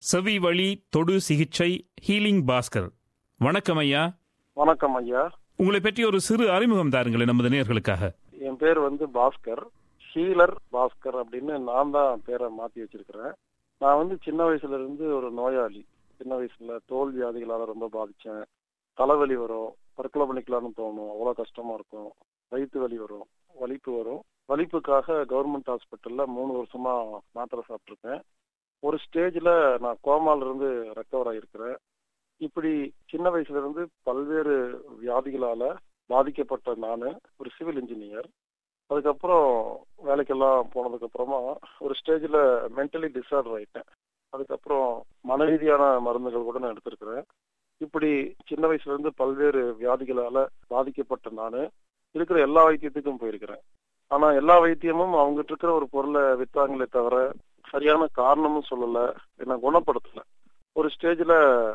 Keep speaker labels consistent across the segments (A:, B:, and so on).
A: செவி வழி தொடு சிகிச்சை ஹீலிங் பாஸ்கர் வணக்கம் ஐயா
B: வணக்கம் ஐயா
A: உங்களை பற்றி ஒரு சிறு அறிமுகம் தாருங்களேன் நமது நேர்களுக்காக
B: என் பேர் வந்து பாஸ்கர் ஹீலர் பாஸ்கர் அப்படின்னு நான் தான் பேரை மாத்தி வச்சிருக்கிறேன் நான் வந்து சின்ன வயசுல இருந்து ஒரு நோயாளி சின்ன வயசுல தோல் வியாதிகளால ரொம்ப பாதிச்சேன் தலைவலி வரும் தற்கொலை பண்ணிக்கலாம்னு தோணும் அவ்வளவு கஷ்டமா இருக்கும் வயிற்று வலி வரும் வலிப்பு வரும் வலிப்புக்காக கவர்மெண்ட் ஹாஸ்பிட்டல்ல மூணு வருஷமா மாத்திரை சாப்பிட்ருக்கேன் ஒரு ஸ்டேஜ்ல நான் கோமால இருந்து ரெக்கவர் ஆகிருக்கிறேன் இப்படி சின்ன வயசுல இருந்து பல்வேறு வியாதிகளால பாதிக்கப்பட்ட நான் ஒரு சிவில் இன்ஜினியர் அதுக்கப்புறம் வேலைக்கெல்லாம் போனதுக்கு அப்புறமா ஒரு ஸ்டேஜ்ல மென்டலி டிசார்டர் ஆயிட்டேன் அதுக்கப்புறம் மன ரீதியான மருந்துகள் கூட நான் எடுத்திருக்கிறேன் இப்படி சின்ன வயசுல இருந்து பல்வேறு வியாதிகளால பாதிக்கப்பட்ட நான் இருக்கிற எல்லா வைத்தியத்துக்கும் போயிருக்கிறேன் ஆனா எல்லா வைத்தியமும் அவங்ககிட்ட இருக்கிற ஒரு பொருளை வித்தாங்களே தவிர சரியான காரணமும் சொல்லல என்ன குணப்படுத்தல ஒரு ஸ்டேஜ்ல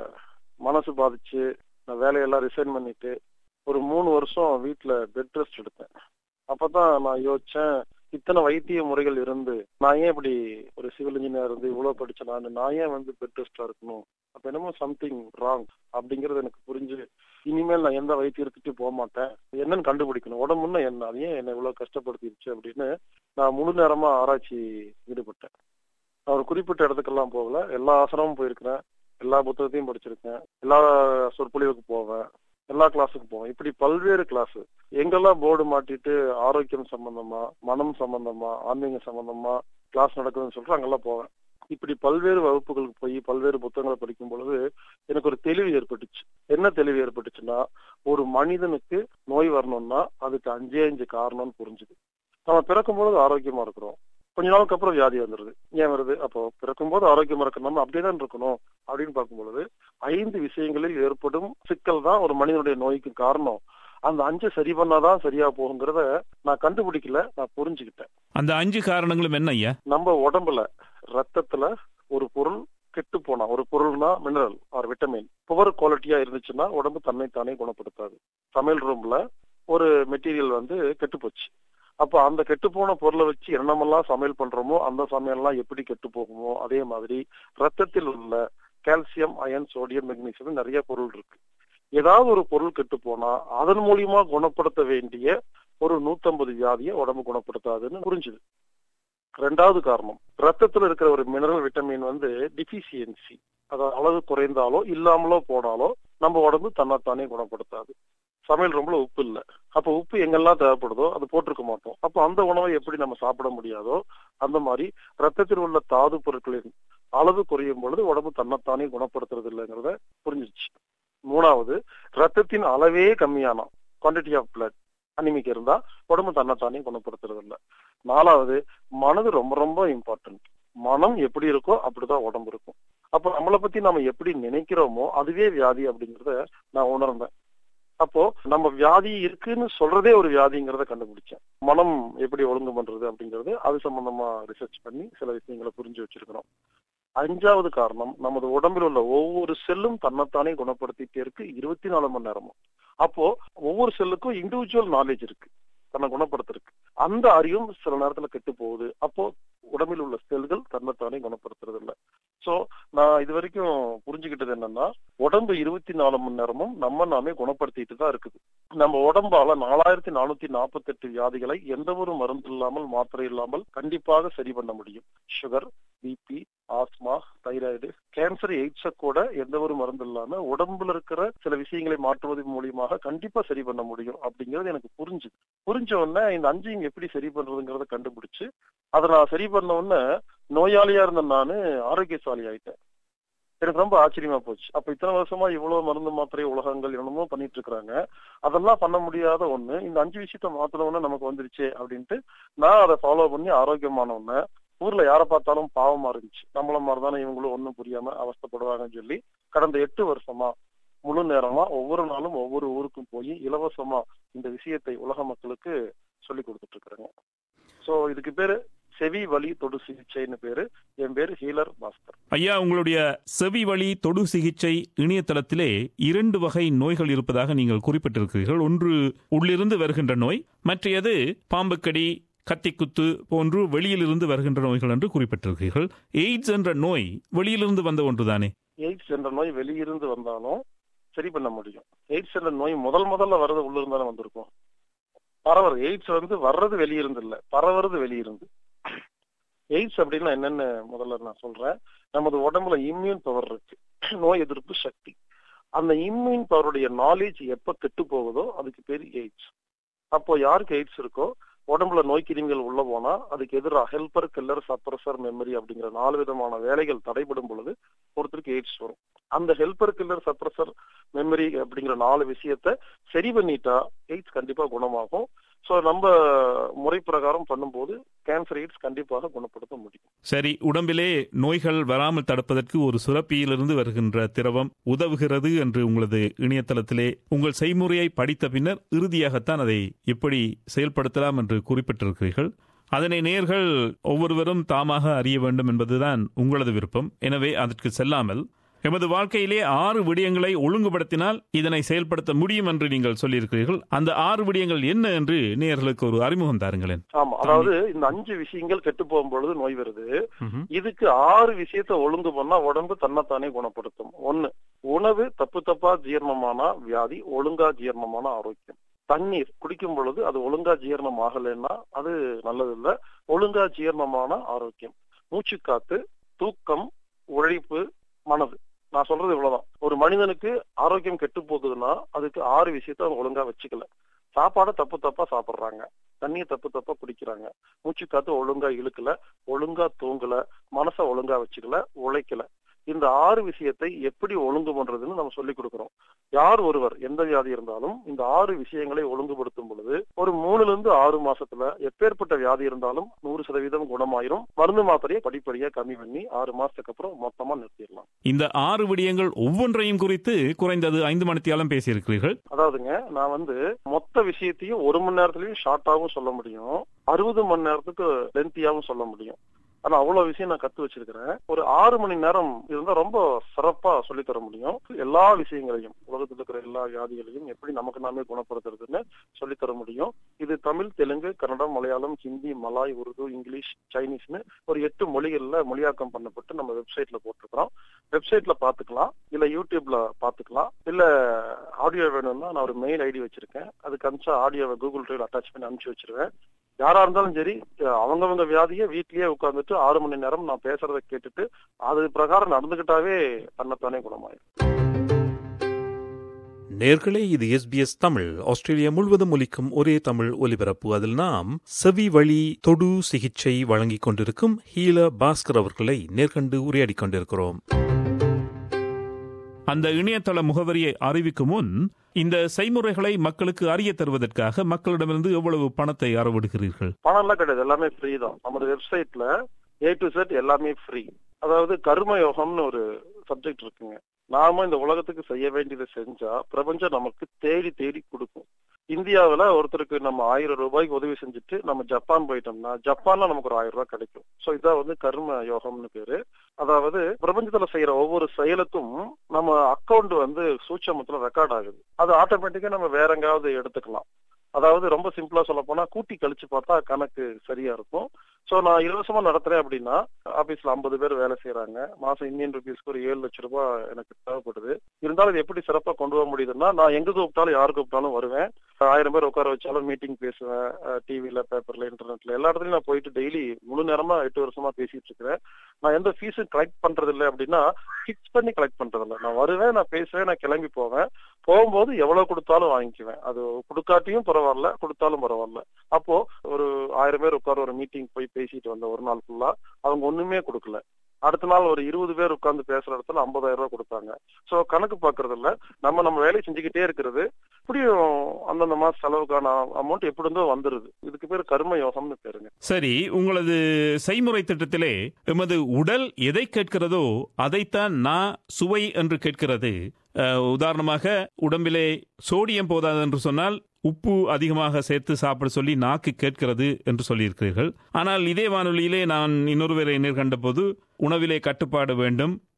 B: மனசு பாதிச்சு நான் வேலையெல்லாம் ரிசைன் பண்ணிட்டு ஒரு மூணு வருஷம் வீட்டுல பெட் ரெஸ்ட் எடுத்தேன் அப்பதான் நான் யோசிச்சேன் இத்தனை வைத்திய முறைகள் இருந்து நான் ஏன் இப்படி ஒரு சிவில் இன்ஜினியர் இருந்து இவ்வளவு படிச்ச நான் நான் ஏன் வந்து பெட் ரெஸ்டா இருக்கணும் அப்ப என்னமோ சம்திங் ராங் அப்படிங்கறது எனக்கு புரிஞ்சு இனிமேல் நான் எந்த வைத்தியத்துக்கு போக மாட்டேன் என்னன்னு கண்டுபிடிக்கணும் உடம்புன்னா என்ன அது ஏன் என்ன இவ்வளவு கஷ்டப்படுத்திடுச்சு அப்படின்னு நான் முழு நேரமா ஆராய்ச்சி ஈடுபட்டேன் நான் ஒரு குறிப்பிட்ட இடத்துக்கெல்லாம் போகல எல்லா ஆசனமும் போயிருக்கிறேன் எல்லா புத்தகத்தையும் படிச்சிருக்கேன் எல்லா சொற்பொழிவுக்கு போவேன் எல்லா கிளாஸுக்கு போவேன் இப்படி பல்வேறு கிளாஸ் எங்கெல்லாம் போர்டு மாட்டிட்டு ஆரோக்கியம் சம்பந்தமா மனம் சம்பந்தமா ஆன்மீக சம்பந்தமா கிளாஸ் நடக்குதுன்னு சொல்லிட்டு அங்கெல்லாம் போவேன் இப்படி பல்வேறு வகுப்புகளுக்கு போய் பல்வேறு புத்தகங்களை படிக்கும் பொழுது எனக்கு ஒரு தெளிவு ஏற்பட்டுச்சு என்ன தெளிவு ஏற்பட்டுச்சுன்னா ஒரு மனிதனுக்கு நோய் வரணும்னா அதுக்கு அஞ்சே அஞ்சு காரணம்னு புரிஞ்சுது நம்ம பிறக்கும் பொழுது ஆரோக்கியமா இருக்கிறோம் கொஞ்ச நாளுக்கு அப்புறம் வியாதி வந்துருது ஏன் வருது அப்போ பிறக்கும் போது ஆரோக்கியமா இருக்கணும் அப்படியே தான் இருக்கணும் அப்படின்னு பார்க்கும் பொழுது ஐந்து விஷயங்களில் ஏற்படும் சிக்கல் தான் ஒரு மனிதனுடைய நோய்க்கு காரணம் அந்த அஞ்சு சரி பண்ணாதான் சரியா போகுங்கிறத நான் கண்டுபிடிக்கல நான் புரிஞ்சுக்கிட்டேன்
A: அந்த அஞ்சு காரணங்களும் என்ன ஐயா
B: நம்ம உடம்புல ரத்தத்துல ஒரு பொருள் கெட்டு போனா ஒரு பொருள்னா மினரல் ஆர் விட்டமின் புவர் குவாலிட்டியா இருந்துச்சுன்னா உடம்பு தன்னை தானே குணப்படுத்தாது சமையல் ரூம்ல ஒரு மெட்டீரியல் வந்து கெட்டு போச்சு அப்ப அந்த கெட்டு போன பொருளை வச்சு என்னமெல்லாம் சமையல் பண்றோமோ அந்த சமையல்லாம் எப்படி கெட்டு போகுமோ அதே மாதிரி ரத்தத்தில் உள்ள கால்சியம் அயன் சோடியம் மெக்னீசியம் நிறைய பொருள் இருக்கு ஏதாவது ஒரு பொருள் கெட்டு போனா அதன் மூலியமா குணப்படுத்த வேண்டிய ஒரு நூத்தம்பது வியாதியை உடம்பு குணப்படுத்தாதுன்னு புரிஞ்சுது ரெண்டாவது காரணம் ரத்தத்துல இருக்கிற ஒரு மினரல் விட்டமின் வந்து டிபிசியன்சி அதாவது அளவு குறைந்தாலோ இல்லாமலோ போனாலோ நம்ம உடம்பு தன்னைத்தானே குணப்படுத்தாது சமையல் ரொம்ப உப்பு இல்லை அப்ப உப்பு எங்கெல்லாம் தேவைப்படுதோ அது போட்டிருக்க மாட்டோம் அப்போ அந்த உணவை எப்படி நம்ம சாப்பிட முடியாதோ அந்த மாதிரி ரத்தத்தில் உள்ள தாது பொருட்களின் அளவு குறையும் பொழுது உடம்பு தன்னைத்தானே குணப்படுத்துறது இல்லைங்கிறத புரிஞ்சிருச்சு மூணாவது ரத்தத்தின் அளவே கம்மியானா குவான்டிட்டி ஆஃப் பிளட் அனிமிக் இருந்தா உடம்பு தன்னைத்தானே குணப்படுத்துறது இல்லை நாலாவது மனது ரொம்ப ரொம்ப இம்பார்ட்டன்ட் மனம் எப்படி இருக்கோ அப்படிதான் உடம்பு இருக்கும் அப்போ நம்மளை பத்தி நம்ம எப்படி நினைக்கிறோமோ அதுவே வியாதி அப்படிங்கறத நான் உணர்ந்தேன் அப்போ நம்ம வியாதி இருக்குன்னு சொல்றதே ஒரு வியாதிங்கிறத கண்டுபிடிச்சேன் மனம் எப்படி ஒழுங்கு பண்றது அப்படிங்கறது அது சம்பந்தமா ரிசர்ச் பண்ணி சில விஷயங்களை புரிஞ்சு வச்சிருக்கிறோம் அஞ்சாவது காரணம் நமது உடம்பில் உள்ள ஒவ்வொரு செல்லும் தன்னைத்தானே குணப்படுத்திட்டே இருக்கு இருபத்தி நாலு மணி நேரமும் அப்போ ஒவ்வொரு செல்லுக்கும் இண்டிவிஜுவல் நாலேஜ் இருக்கு தன்னை குணப்படுத்திருக்கு அந்த அறிவும் சில நேரத்துல கெட்டு போகுது அப்போ உடம்பில் உள்ள செல்கள் தன்னைத்தானே குணப்படுத்துறது இல்லை சோ நான் இது வரைக்கும் புரிஞ்சுக்கிட்டது என்னன்னா உடம்பு இருபத்தி நாலு மணி நேரமும் நம்ம நாமே குணப்படுத்திட்டு தான் இருக்குது நம்ம உடம்பால நாலாயிரத்தி நானூத்தி நாற்பத்தி எட்டு வியாதிகளை எந்த ஒரு மருந்து இல்லாமல் மாத்திரை இல்லாமல் கண்டிப்பாக சரி பண்ண முடியும் sugar BP asthma thyroid cancer AIDS கூட எந்த ஒரு மருந்து இல்லாம உடம்புல இருக்கிற சில விஷயங்களை மாற்றுவது மூலியமாக கண்டிப்பா சரி பண்ண முடியும் அப்படிங்கிறது எனக்கு புரிஞ்சுது புரிஞ்ச உடனே இந்த அஞ்சையும் எப்படி சரி பண்றதுங்கிறத கண்டுபிடிச்சு அதை நான் சரி பண்ண உடனே நோயாளியா இருந்த நானு ஆரோக்கியசாலி ஆயிட்டேன் எனக்கு ரொம்ப ஆச்சரியமா போச்சு அப்ப இத்தனை வருஷமா இவ்வளவு மருந்து மாத்திரை உலகங்கள் என்னமோ பண்ணிட்டு இருக்காங்க அதெல்லாம் பண்ண முடியாத ஒண்ணு இந்த அஞ்சு விஷயத்த மாத்தின உடனே நமக்கு வந்துருச்சு அப்படின்ட்டு நான் அதை ஃபாலோ பண்ணி ஆரோக்கியமான உடனே ஊர்ல யாரை பார்த்தாலும் பாவமா இருந்துச்சு நம்மள மாதிரிதானே இவங்களும் ஒண்ணும் புரியாம அவஸ்தப்படுவாங்கன்னு சொல்லி கடந்த எட்டு வருஷமா முழு நேரமா ஒவ்வொரு நாளும் ஒவ்வொரு ஊருக்கும் போய் இலவசமா இந்த விஷயத்தை உலக மக்களுக்கு சொல்லி கொடுத்துட்டு இருக்கிறேங்க சோ இதுக்கு பேரு செவி வலி தொடு சிகிச்சைன்னு பேரு என் பேரு ஹீலர் பாஸ்கர்
A: ஐயா உங்களுடைய செவி வழி தொடு சிகிச்சை இணையதளத்திலே இரண்டு வகை நோய்கள் இருப்பதாக நீங்கள் குறிப்பிட்டிருக்கிறீர்கள் ஒன்று உள்ளிருந்து வருகின்ற நோய் மற்றையது பாம்புக்கடி கத்திக்குத்து போன்று வெளியிலிருந்து வருகின்ற நோய்கள் என்று குறிப்பிட்டிருக்கிறீர்கள் எய்ட்ஸ் என்ற நோய் வெளியிலிருந்து வந்த ஒன்றுதானே
B: எய்ட்ஸ் என்ற நோய் வெளியிருந்து வந்தாலும் சரி பண்ண முடியும் எய்ட்ஸ் என்ற நோய் முதல் முதல்ல வர்றது உள்ள இருந்தாலும் வந்திருக்கும் பரவர் எய்ட்ஸ் வந்து வர்றது வெளியிருந்து இல்ல பரவுறது வெளியிருந்து எய்ட்ஸ் அப்படின்னா என்னன்னு முதல்ல நான் சொல்றேன் நமது உடம்புல இம்யூன் பவர் இருக்கு நோய் எதிர்ப்பு சக்தி அந்த இம்யூன் பவருடைய நாலேஜ் எப்ப கெட்டு போகுதோ அதுக்கு பேர் எய்ட்ஸ் அப்போ யாருக்கு எய்ட்ஸ் இருக்கோ உடம்புல நோய் கிருமிகள் உள்ள போனா அதுக்கு எதிராக ஹெல்பர் கில்லர் சப்ரஸர் மெமரி அப்படிங்கிற நாலு விதமான வேலைகள் தடைபடும் பொழுது ஒருத்தருக்கு எய்ட்ஸ் வரும் அந்த ஹெல்பர் கில்லர் சப்ரஸர் மெமரி அப்படிங்கிற நாலு விஷயத்த சரி பண்ணிட்டா எய்ட்ஸ் கண்டிப்பா குணமாகும் ஸோ நம்ம முறை பிரகாரம் பண்ணும்போது கேன்சர் எய்ட்ஸ் கண்டிப்பாக குணப்படுத்த முடியும்
A: சரி உடம்பிலே நோய்கள் வராமல் தடுப்பதற்கு ஒரு சுரப்பியிலிருந்து வருகின்ற திரவம் உதவுகிறது என்று உங்களது இணையதளத்திலே உங்கள் செய்முறையை படித்த பின்னர் இறுதியாகத்தான் அதை எப்படி செயல்படுத்தலாம் என்று குறிப்பிட்டிருக்கிறீர்கள் அதனை நேர்கள் ஒவ்வொருவரும் தாமாக அறிய வேண்டும் என்பதுதான் உங்களது விருப்பம் எனவே அதற்கு செல்லாமல் எமது வாழ்க்கையிலே ஆறு விடயங்களை ஒழுங்குபடுத்தினால் இதனை செயல்படுத்த முடியும் என்று நீங்கள் சொல்லியிருக்கிறீர்கள் அந்த ஆறு விடயங்கள் என்ன என்று நேர்களுக்கு ஒரு அறிமுகம் தாருங்களேன்
B: ஆமா அதாவது இந்த அஞ்சு விஷயங்கள் கெட்டு போகும் பொழுது நோய் வருது
A: ம்ஹும்.
B: இதுக்கு ஆறு விஷயத்த ஒழுங்கு பண்ணா உடம்பு தன்னைத்தானே குணப்படுத்தும் ஒண்ணு உணவு தப்பு தப்பா ஜீரணமான வியாதி ஒழுங்கா ஜீரணமான ஆரோக்கியம் தண்ணீர் குடிக்கும் பொழுது அது ஒழுங்கா ஜீரணம் ஆகலைன்னா அது நல்லது இல்ல ஒழுங்கா ஜீரணமான ஆரோக்கியம் மூச்சுக்காத்து தூக்கம் உழைப்பு மனது நான் சொல்றது இவ்வளவுதான் ஒரு மனிதனுக்கு ஆரோக்கியம் கெட்டு போகுதுன்னா அதுக்கு ஆறு விஷயத்த அவங்க ஒழுங்கா வச்சுக்கல சாப்பாடை தப்பு தப்பா சாப்பிடுறாங்க தண்ணியை தப்பு தப்பா குடிக்கிறாங்க மூச்சு காத்து ஒழுங்கா இழுக்கல ஒழுங்கா தூங்கல மனசை ஒழுங்கா வச்சுக்கல உழைக்கல இந்த ஆறு விஷயத்தை எப்படி ஒழுங்கு பண்றதுன்னு நம்ம சொல்லி கொடுக்கிறோம் யார் ஒருவர் எந்த வியாதி இருந்தாலும் இந்த ஆறு விஷயங்களை ஒழுங்குபடுத்தும் பொழுது ஒரு மூணுல இருந்து ஆறு மாசத்துல எப்பேற்பட்ட வியாதி இருந்தாலும் நூறு சதவீதம் குணமாயிரும் மருந்து மாத்திரையை படிப்படியா கம்மி பண்ணி ஆறு மாசத்துக்கு அப்புறம் மொத்தமா நிறுத்திடலாம்
A: இந்த ஆறு விடயங்கள் ஒவ்வொன்றையும் குறித்து குறைந்தது ஐந்து மணித்தியாலம் பேசியிருக்கிறீர்கள்
B: அதாவதுங்க நான் வந்து மொத்த விஷயத்தையும் ஒரு மணி நேரத்துலயும் ஷார்ட்டாவும் சொல்ல முடியும் அறுபது மணி நேரத்துக்கு லென்த்தியாவும் சொல்ல முடியும் ஆனா அவ்வளவு விஷயம் நான் கத்து வச்சிருக்கிறேன் ஒரு ஆறு மணி நேரம் இருந்தா ரொம்ப சிறப்பா சொல்லி தர முடியும் எல்லா விஷயங்களையும் உலகத்துல இருக்கிற எல்லா வியாதிகளையும் எப்படி நமக்கு நாமே குணப்படுத்துறதுன்னு சொல்லி தர முடியும் இது தமிழ் தெலுங்கு கன்னடம் மலையாளம் ஹிந்தி மலாய் உருது இங்கிலீஷ் சைனீஸ்னு ஒரு எட்டு மொழிகள்ல மொழியாக்கம் பண்ணப்பட்டு நம்ம வெப்சைட்ல போட்டிருக்கிறோம் வெப்சைட்ல பாத்துக்கலாம் இல்ல யூடியூப்ல பாத்துக்கலாம் இல்ல ஆடியோ வேணும்னா நான் ஒரு மெயில் ஐடி வச்சிருக்கேன் அதுக்கு அனுப்பிச்சா ஆடியோவை கூகுள் டிரைவ்ல அட்டாச் பண்ணி அனுப்பிச்சு வச்சிருவேன் யாரா இருந்தாலும் சரி அவங்கவங்க வியாதியை வீட்லயே உட்கார்ந்துட்டு ஆறு மணி நேரம் நான் பேசுறதை கேட்டுட்டு அது பிரகாரம் நடந்துகிட்டாவே தன்னைத்தானே குணமாயிரும்
C: நேர்களே இது எஸ்பிஎஸ் தமிழ் ஆஸ்திரேலியா முழுவதும் ஒலிக்கும் ஒரே தமிழ் ஒலிபரப்பு அதில் நாம் செவி வழி தொடு சிகிச்சை வழங்கிக் கொண்டிருக்கும் ஹீல பாஸ்கர் அவர்களை நேர்கண்டு உரையாடிக் கொண்டிருக்கிறோம்
A: அந்த இணையதள முகவரியை அறிவிக்கும் முன் இந்த செய்முறைகளை மக்களுக்கு அறிய தருவதற்காக மக்களிடமிருந்து எவ்வளவு பணத்தை அறவிடுகிறீர்கள்
B: பணம் எல்லாம் கிடையாது எல்லாமே ஃப்ரீ தான் நமது வெப்சைட்ல ஏ டு செட் எல்லாமே ஃப்ரீ அதாவது கர்ம யோகம்னு ஒரு சப்ஜெக்ட் இருக்குங்க நாம இந்த உலகத்துக்கு செய்ய வேண்டியதை செஞ்சா பிரபஞ்சம் நமக்கு தேடி தேடி கொடுக்கும் இந்தியாவுல ஒருத்தருக்கு நம்ம ஆயிரம் ரூபாய்க்கு உதவி செஞ்சுட்டு நம்ம ஜப்பான் போயிட்டோம்னா ஜப்பான்ல நமக்கு ஒரு ஆயிரம் ரூபாய் கிடைக்கும் சோ இதான் வந்து கர்ம யோகம்னு பேரு அதாவது பிரபஞ்சத்துல செய்யற ஒவ்வொரு செயலுக்கும் நம்ம அக்கவுண்ட் வந்து சூட்சமத்துல ரெக்கார்ட் ஆகுது அது ஆட்டோமேட்டிக்கா நம்ம வேற எங்காவது எடுத்துக்கலாம் அதாவது ரொம்ப சிம்பிளா சொல்ல போனா கூட்டி கழிச்சு பார்த்தா கணக்கு சரியா இருக்கும் சோ நான் இலவசமா நடத்துறேன் அப்படின்னா ஆபீஸ்ல ஐம்பது பேர் வேலை செய்யறாங்க மாசம் இந்தியன் ருபீஸ்க்கு ஒரு ஏழு லட்சம் ரூபாய் எனக்கு தேவைப்படுது இருந்தாலும் இது எப்படி சிறப்பா கொண்டு வர முடியுதுன்னா நான் எங்க கூப்பிட்டாலும் யாரு கூப்பிட்டாலும் வருவேன் ஆயிரம் பேர் உட்கார வச்சாலும் மீட்டிங் பேசுவேன் டிவில பேப்பர்ல இன்டர்நெட்ல எல்லா இடத்துலயும் நான் போயிட்டு டெய்லி முழு நேரமா எட்டு வருஷமா பேசிட்டு இருக்கிறேன் நான் எந்த ஃபீஸும் கலெக்ட் பண்றது இல்லை அப்படின்னா ஃபிக்ஸ் பண்ணி கலெக்ட் பண்றது இல்லை நான் வருவேன் நான் பேசுவேன் நான் கிளம்பி போவேன் போகும்போது எவ்வளவு கொடுத்தாலும் வாங்கிக்குவேன் அது கொடுக்காட்டியும் பரவாயில்ல கொடுத்தாலும் பரவாயில்ல அப்போ ஒரு ஆயிரம் பேர் உட்கார ஒரு மீட்டிங் போய் பேசிட்டு வந்த ஒரு நாள் ஃபுல்லா அவங்க ஒண்ணுமே கொடுக்கல அடுத்த நாள் ஒரு இருபது பேர் உட்கார்ந்து பேசுற இடத்துல ஐம்பதாயிரம் ரூபாய் கொடுத்தாங்க சோ கணக்கு பாக்குறது இல்ல நம்ம நம்ம வேலையை செஞ்சுக்கிட்டே இருக்கிறது இப்படியும் அந்தந்த மாச செலவுக்கான அமௌண்ட் எப்படி இருந்தோ வந்துருது இதுக்கு பேர் கர்ம யோகம்னு பேருங்க
A: சரி உங்களது செய்முறை திட்டத்திலே எமது உடல் எதை கேட்கிறதோ அதைத்தான் நான் சுவை என்று கேட்கிறது அஹ், உதாரணமாக உடம்பிலே சோடியம் போதாது என்று சொன்னால் உப்பு அதிகமாக சேர்த்து சாப்பிட சொல்லி நாக்கு கேட்கிறது என்று சொல்லியிருக்கிறீர்கள் ஆனால் இதே வானொலியிலே நான் இன்னொருவரை நேர்கண்ட போது உணவிலே கட்டுப்பாடு வேண்டும்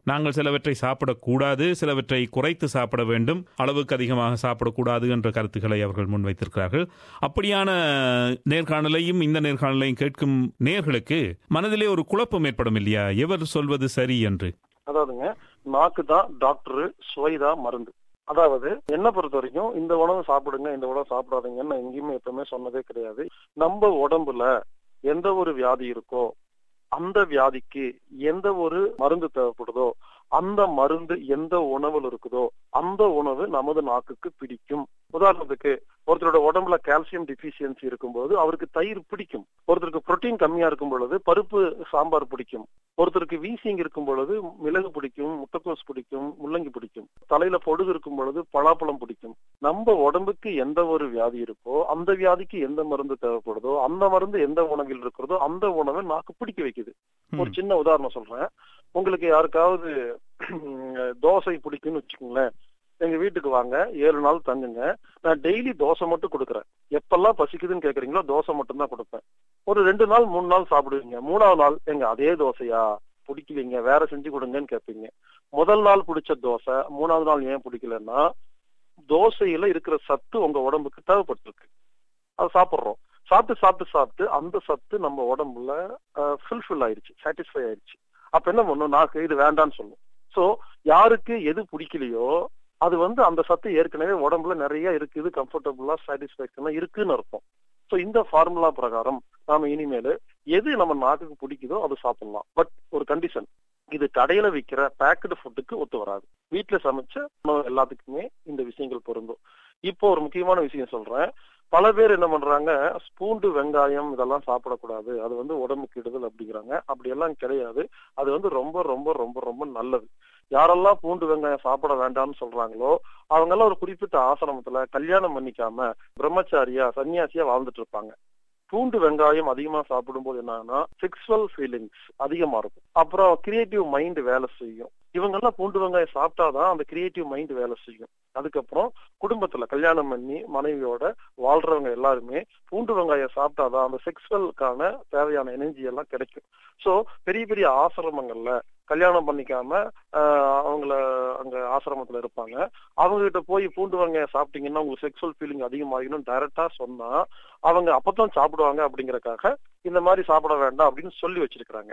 A: நாங்கள் சிலவற்றை சாப்பிடக்கூடாது சிலவற்றை குறைத்து சாப்பிட வேண்டும் அளவுக்கு அதிகமாக சாப்பிடக்கூடாது என்ற கருத்துக்களை அவர்கள் முன்வைத்திருக்கிறார்கள் அப்படியான நேர்காணலையும் இந்த நேர்காணலையும் கேட்கும் நேர்களுக்கு மனதிலே ஒரு குழப்பம் ஏற்படும் இல்லையா எவர் சொல்வது சரி என்று
B: அதாவதுங்க நாக்கு தான் டாக்டர் சுவை தான் மருந்து அதாவது என்ன பொறுத்த வரைக்கும் இந்த உணவு சாப்பிடுங்க இந்த உணவு சாப்பிடாதீங்கன்னு நான் எங்கேயுமே எப்பவுமே சொன்னதே கிடையாது நம்ம உடம்புல எந்த ஒரு வியாதி இருக்கோ அந்த வியாதிக்கு எந்த ஒரு மருந்து தேவைப்படுதோ அந்த மருந்து எந்த உணவுல இருக்குதோ அந்த உணவு நமது நாக்குக்கு பிடிக்கும் உதாரணத்துக்கு ஒருத்தரோட உடம்புல கால்சியம் டிஃபிஷியன்சி இருக்கும்போது அவருக்கு தயிர் பிடிக்கும் ஒருத்தருக்கு புரோட்டீன் கம்மியா இருக்கும் பொழுது பருப்பு சாம்பார் பிடிக்கும் ஒருத்தருக்கு வீசிங் இருக்கும் பொழுது மிளகு பிடிக்கும் முட்டைக்கோஸ் பிடிக்கும் முள்ளங்கி பிடிக்கும் தலையில பொடுகு இருக்கும் பொழுது பலாப்பழம் பிடிக்கும் நம்ம உடம்புக்கு எந்த ஒரு வியாதி இருக்கோ அந்த வியாதிக்கு எந்த மருந்து தேவைப்படுதோ அந்த மருந்து எந்த உணவில் இருக்கிறதோ அந்த உணவை நாக்கு பிடிக்க வைக்குது ஒரு சின்ன உதாரணம் சொல்றேன் உங்களுக்கு யாருக்காவது தோசை பிடிக்கும்னு வச்சுக்கோங்களேன் எங்க வீட்டுக்கு வாங்க ஏழு நாள் தங்குங்க நான் டெய்லி தோசை மட்டும் கொடுக்குறேன் எப்பெல்லாம் பசிக்குதுன்னு கேக்குறீங்களோ தோசை மட்டும் தான் கொடுப்பேன் ஒரு ரெண்டு நாள் மூணு நாள் சாப்பிடுவீங்க மூணாவது நாள் எங்க அதே தோசையா பிடிக்கலீங்க வேற செஞ்சு கொடுங்கன்னு கேட்பீங்க முதல் நாள் பிடிச்ச தோசை மூணாவது நாள் ஏன் பிடிக்கலன்னா தோசையில இருக்கிற சத்து உங்க உடம்புக்கு தேவைப்பட்டிருக்கு அதை சாப்பிட்றோம் சாப்பிட்டு சாப்பிட்டு சாப்பிட்டு அந்த சத்து நம்ம உடம்புல ஃபுல்ஃபில் ஆயிடுச்சு சாட்டிஸ்ஃபை ஆயிடுச்சு அப்ப என்ன பண்ணும் நாக்கு இது வேண்டாம்னு சொல்லும் சோ யாருக்கு எது பிடிக்கலையோ அது வந்து அந்த சத்து ஏற்கனவே உடம்புல நிறைய இருக்குது கம்ஃபர்டபுளா சாட்டிஸ்பேக்ஷனா இருக்குன்னு அர்த்தம் சோ இந்த ஃபார்முலா பிரகாரம் நாம இனிமேல் எது நம்ம நாக்குக்கு பிடிக்குதோ அது சாப்பிடலாம் பட் ஒரு கண்டிஷன் இது கடையில விற்கிற பேக்கடு ஃபுட்டுக்கு ஒத்து வராது வீட்டுல சமைச்ச உணவு எல்லாத்துக்குமே இந்த விஷயங்கள் பொருந்தும் இப்போ ஒரு முக்கியமான விஷயம் சொல்றேன் பல பேர் என்ன பண்றாங்க பூண்டு வெங்காயம் இதெல்லாம் சாப்பிடக்கூடாது அது வந்து உடம்புக்கு கெடுதல் அப்படிங்கிறாங்க அப்படி எல்லாம் கிடையாது அது வந்து ரொம்ப ரொம்ப ரொம்ப ரொம்ப நல்லது யாரெல்லாம் பூண்டு வெங்காயம் சாப்பிட வேண்டாம்னு சொல்றாங்களோ அவங்க எல்லாம் ஒரு குறிப்பிட்ட ஆசிரமத்துல கல்யாணம் பண்ணிக்காம பிரம்மச்சாரியா சன்னியாசியா வாழ்ந்துட்டு இருப்பாங்க பூண்டு வெங்காயம் அதிகமா சாப்பிடும்போது என்னன்னா செக்ஸுவல் ஃபீலிங்ஸ் அதிகமா இருக்கும் அப்புறம் கிரியேட்டிவ் மைண்ட் வேலை செய்யும் இவங்க எல்லாம் பூண்டு வெங்காயம் சாப்பிட்டாதான் அந்த கிரியேட்டிவ் மைண்ட் வேலை செய்யும் அதுக்கப்புறம் குடும்பத்துல கல்யாணம் பண்ணி மனைவியோட வாழ்றவங்க எல்லாருமே பூண்டு வெங்காயம் சாப்பிட்டாதான் அந்த செக்ஸுவலுக்கான தேவையான எனர்ஜி எல்லாம் கிடைக்கும் சோ பெரிய பெரிய ஆசிரமங்கள்ல கல்யாணம் பண்ணிக்காம அவங்கள அங்க ஆசிரமத்துல இருப்பாங்க அவங்க கிட்ட போய் பூண்டு வெங்காயம் சாப்பிட்டீங்கன்னா உங்களுக்கு செக்ஸுவல் ஃபீலிங் அதிகமாகணும் டைரக்டா சொன்னா அவங்க அப்பதான் சாப்பிடுவாங்க அப்படிங்கறக்காக இந்த மாதிரி சாப்பிட வேண்டாம் அப்படின்னு சொல்லி வச்சிருக்கிறாங்க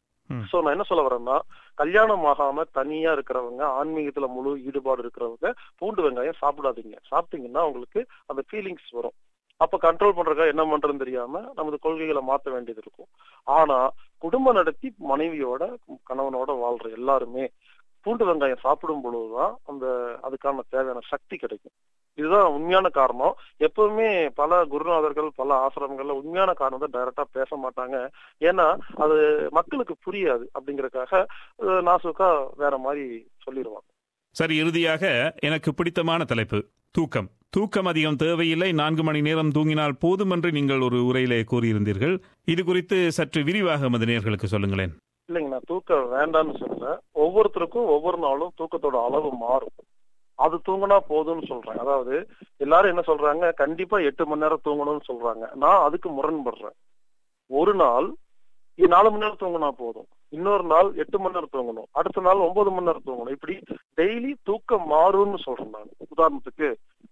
B: சோ நான் என்ன சொல்ல வரேன்னா கல்யாணம் ஆகாம தனியா இருக்கிறவங்க ஆன்மீகத்துல முழு ஈடுபாடு இருக்கிறவங்க பூண்டு வெங்காயம் சாப்பிடாதீங்க சாப்பிட்டீங்கன்னா உங்களுக்கு அந்த ஃபீலிங்ஸ் வரும் அப்ப கண்ட்ரோல் பண்றதுக்காக என்ன பண்றதுன்னு தெரியாம நமது கொள்கைகளை மாத்த வேண்டியது இருக்கும் ஆனா குடும்பம் நடத்தி மனைவியோட கணவனோட வாழ்ற எல்லாருமே பூண்டு வெங்காயம் சாப்பிடும் பொழுதுதான் அந்த அதுக்கான தேவையான சக்தி கிடைக்கும் இதுதான் உண்மையான காரணம் எப்பவுமே பல குருநாதர்கள் பல ஆசிரமங்கள்ல உண்மையான காரணத்தை டைரக்டா பேச மாட்டாங்க ஏன்னா அது மக்களுக்கு புரியாது அப்படிங்கறக்காக நாசுக்கா வேற மாதிரி சொல்லிடுவாங்க
A: சரி இறுதியாக எனக்கு பிடித்தமான தலைப்பு தூக்கம் தூக்கம் அதிகம் தேவையில்லை நான்கு மணி நேரம் தூங்கினால் போதும் என்று நீங்கள் ஒரு உரையிலே கூறியிருந்தீர்கள் இது குறித்து சற்று விரிவாக மது நேர்களுக்கு சொல்லுங்களேன்
B: இல்லைங்க நான் தூக்கம் வேண்டாம்னு சொல்ல ஒவ்வொருத்தருக்கும் ஒவ்வொரு நாளும் தூக்கத்தோட அளவு மாறும் அது தூங்கினா போதும்னு சொல்றேன் அதாவது எல்லாரும் என்ன சொல்றாங்க கண்டிப்பா எட்டு மணி நேரம் தூங்கணும்னு சொல்றாங்க நான் அதுக்கு முரண்படுறேன் ஒரு நாள் நாலு மணி நேரம் தூங்கினா போதும் இன்னொரு நாள் எட்டு மணி நேரம் தூங்கணும் அடுத்த நாள் ஒன்பது மணி நேரம் தூங்கணும் இப்படி டெய்லி தூக்கம் மாறும்னு சொல்றேன் நான் உதாரணத்துக்கு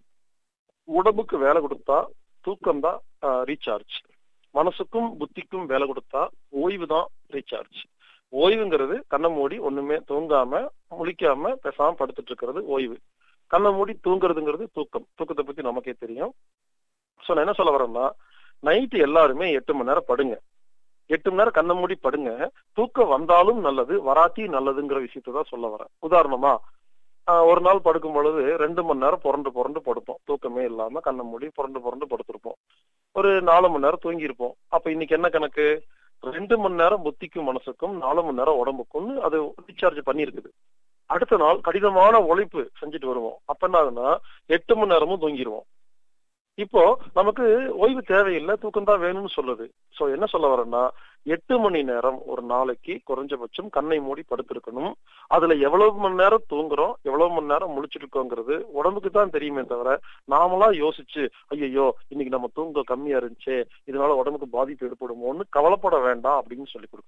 B: உடம்புக்கு வேலை கொடுத்தா தூக்கம் தான் ரீசார்ஜ் மனசுக்கும் புத்திக்கும் வேலை கொடுத்தா ஓய்வு தான் ரீசார்ஜ் ஓய்வுங்கிறது கண்ணை மூடி ஒண்ணுமே தூங்காம முழிக்காம பேசாம படுத்துட்டு இருக்கிறது ஓய்வு கண்ணை மூடி தூங்குறதுங்கிறது தூக்கம் தூக்கத்தை பத்தி நமக்கே தெரியும் சோ நான் என்ன சொல்ல வரேன்னா நைட்டு எல்லாருமே எட்டு மணி நேரம் படுங்க எட்டு மணி நேரம் கண்ணை மூடி படுங்க தூக்கம் வந்தாலும் நல்லது வராட்டி நல்லதுங்கிற விஷயத்த தான் சொல்ல வரேன் உதாரணமா ஒரு நாள் படுக்கும் பொழுது ரெண்டு மணி நேரம் புரண்டு புரண்டு படுப்போம் தூக்கமே இல்லாம கண்ணை மூடி புரண்டு புரண்டு படுத்திருப்போம் ஒரு நாலு மணி நேரம் தூங்கி இருப்போம் அப்ப இன்னைக்கு என்ன கணக்கு ரெண்டு மணி நேரம் புத்திக்கும் மனசுக்கும் நாலு மணி நேரம் உடம்புக்கும் அது ரீசார்ஜ் பண்ணிருக்குது அடுத்த நாள் கடினமான உழைப்பு செஞ்சுட்டு வருவோம் அப்ப என்ன ஆகுதுன்னா எட்டு மணி நேரமும் தூங்கிடுவோம் இப்போ நமக்கு ஓய்வு தேவையில்லை தூக்கம் தான் வேணும்னு சொல்லுது சோ என்ன சொல்ல வரேன்னா எட்டு மணி நேரம் ஒரு நாளைக்கு குறைஞ்சபட்சம் கண்ணை மூடி படுத்திருக்கணும் அதுல எவ்வளவு மணி நேரம் தூங்குறோம் எவ்வளவு மணி நேரம் முழிச்சிட்டு இருக்கோங்கிறது உடம்புக்கு தான் தெரியுமே தவிர நாமளா யோசிச்சு ஐயோ இன்னைக்கு நம்ம தூங்க கம்மியா இருந்துச்சு இதனால உடம்புக்கு பாதிப்பு ஏற்படுமோன்னு கவலைப்பட வேண்டாம் அப்படின்னு சொல்லி கொடுக்குறேன்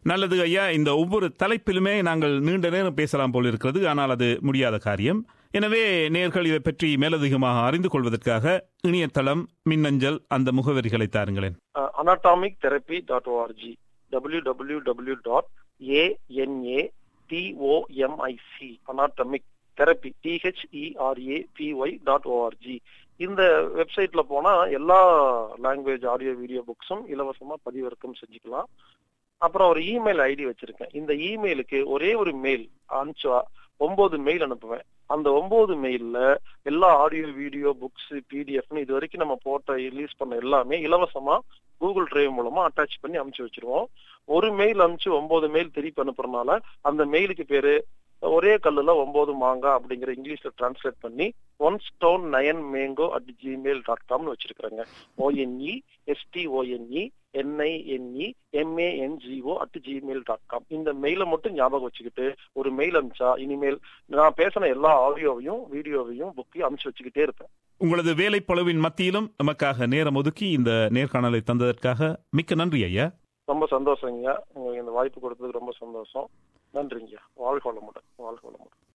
A: நல்லது ஐயா இந்த ஒவ்வொரு தலைப்பிலுமே நாங்கள் நீண்ட நேரம் பேசலாம் போல் இருக்கிறது ஆனால் அது முடியாத காரியம் எனவே நேர்கள் இதை பற்றி மேலதிகமாக அறிந்து கொள்வதற்காக இணையதளம் மின்னஞ்சல் அந்த முகவரிகளை தாருங்களேன்
B: anatomic therapy dot O R G W W W dot A N A D O M I C anatomic therapy T H E R A P Y dot O R G இந்த வெப்சைட்ல போனா எல்லா லாங்குவேஜ் ஆடியோ வீடியோ புக்ஸும் இலவசமா பதிவிறக்கம் செஞ்சுக்கலாம் அப்புறம் ஒரு இமெயில் ஐடி வச்சிருக்கேன் இந்த இமெயிலுக்கு ஒரே ஒரு மெயில் அனுப்பிச்சா ஒன்பது மெயில் அனுப்புவேன் அந்த ஒன்பது மெயில்ல எல்லா ஆடியோ வீடியோ புக்ஸ் பிடிஎஃப்னு இது வரைக்கும் நம்ம போட்ட ரிலீஸ் பண்ண எல்லாமே இலவசமா கூகுள் டிரைவ் மூலமா அட்டாச் பண்ணி அனுப்பிச்சு வச்சிருவோம் ஒரு மெயில் அனுப்பிச்சு ஒன்பது மெயில் திருப்பி அனுப்புறதுனால அந்த மெயிலுக்கு பேரு ஒரே கல்லுல ஒன்பது மாங்காய் அப்படிங்கிற இங்கிலீஷ்ல டிரான்ஸ்லேட் பண்ணி one stone nine mango at Gmail dot காம்னு வச்சிருக்கிறேங்க O N E S T O N E N I N E M A N G O at Gmail dot com இந்த மெயிலை மட்டும் ஞாபகம் வச்சுக்கிட்டு ஒரு மெயில் அனுப்பிச்சா இனிமேல் நான் பேசின எல்லா ஆடியோவையும் வீடியோவையும் புக்கையும் அனுப்பிச்சு வச்சுக்கிட்டே இருப்பேன்
A: உங்களது வேலை பளுவின் மத்தியிலும் நமக்காக நேரம் ஒதுக்கி இந்த நேர்காணலை தந்ததற்காக மிக்க நன்றி ஐயா
B: ரொம்ப சந்தோஷங்க உங்களுக்கு இந்த வாய்ப்பு கொடுத்ததுக்கு ரொம்ப சந்தோஷம் நன்றிங்க வாழ்க வளமுடன் வாழ்க வளமுடன்